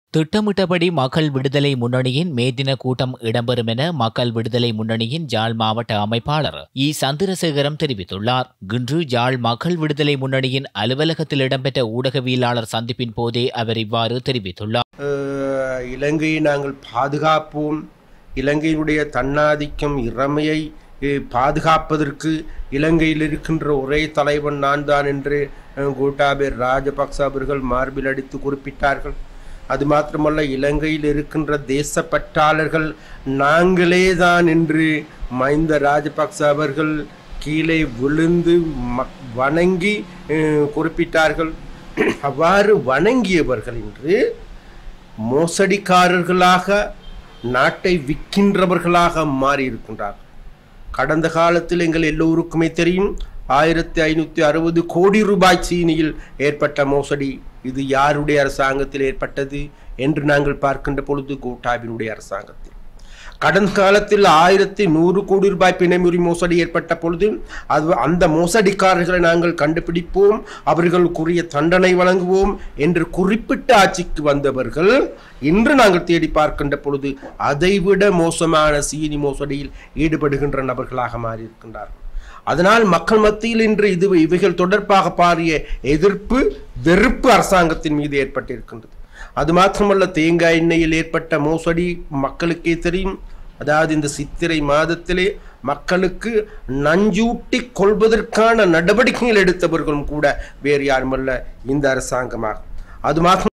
திட்டமிட்டபடி மக்கள் விடுதலை முன்னணியின் மேதின கூட்டம் இடம்பெறும் என மக்கள் விடுதலை முன்னணியின் ஜாழ் மாவட்ட அமைப்பாளர் இ சந்திரசேகரம் தெரிவித்துள்ளார் இன்று ஜாழ் மக்கள் விடுதலை முன்னணியின் அலுவலகத்தில் இடம்பெற்ற ஊடகவியலாளர் சந்திப்பின் போதே அவர் இவ்வாறு தெரிவித்துள்ளார் அஹ், இலங்கையை நாங்கள் பாதுகாப்போம் இலங்கையினுடைய தன்னாதிக்கம் இறமையை அஹ், பாதுகாப்பதற்கு இலங்கையில் இருக்கின்ற ஒரே தலைவன் நான் தான் என்று அஹ், கோட்டாபே ராஜபக்ச அவர்கள் மார்பில் அடித்து குறிப்பிட்டார்கள் அது மாத்திரமல்ல இலங்கையில் இருக்கின்ற தேசப்பற்றாளர்கள் நாங்களே தான் என்று மஹிந்த ராஜபக்ச அவர்கள் கீழே விழுந்து ம- வணங்கி அஹ், குறிப்பிட்டார்கள் அவ்வாறு வணங்கியவர்கள் இன்று மோசடிக்காரர்களாக நாட்டை விற்கின்றவர்களாக மாறி இருக்கின்றார்கள் கடந்த காலத்தில் எங்கள் எல்லோருக்குமே தெரியும் ஆயிரத்தி ஐநூற்றி அறுபது கோடி ரூபாய் சீனியில் ஏற்பட்ட மோசடி இது யாருடைய அரசாங்கத்தில் ஏற்பட்டது என்று நாங்கள் பார்க்கின்ற பொழுது கோட்டாபினுடைய அரசாங்கத்தில் கடந்த காலத்தில் ஆயிரத்தி நூறு கோடி ரூபாய் பிணைமுறி மோசடி ஏற்பட்ட பொழுது அது அந்த மோசடிக்காரர்களை நாங்கள் கண்டுபிடிப்போம் அவர்களுக்குரிய தண்டனை வழங்குவோம் என்று குறிப்பிட்ட ஆட்சிக்கு வந்தவர்கள் இன்று நாங்கள் தேடி பார்க்கின்ற பொழுது அதைவிட மோசமான சீனி மோசடியில் ஈடுபடுகின்ற நபர்களாக மாறியிருக்கின்றார்கள் அதனால் மக்கள் மத்தியில் இன்று இது இவைகள் தொடர்பாக பாரிய எதிர்ப்பு வெறுப்பு அரசாங்கத்தின் மீது ஏற்பட்டிருக்கின்றது அது மாத்திரமல்ல தேங்காய் எண்ணெயில் ஏற்பட்ட மோசடி மக்களுக்கே தெரியும் அதாவது இந்த சித்திரை மாதத்திலே மக்களுக்கு நஞ்சூட்டி கொள்வதற்கான நடவடிக்கைகள் எடுத்தவர்களும் கூட வேறு யாருமல்ல இந்த அரசாங்கமாகும் அது மாத்திரம்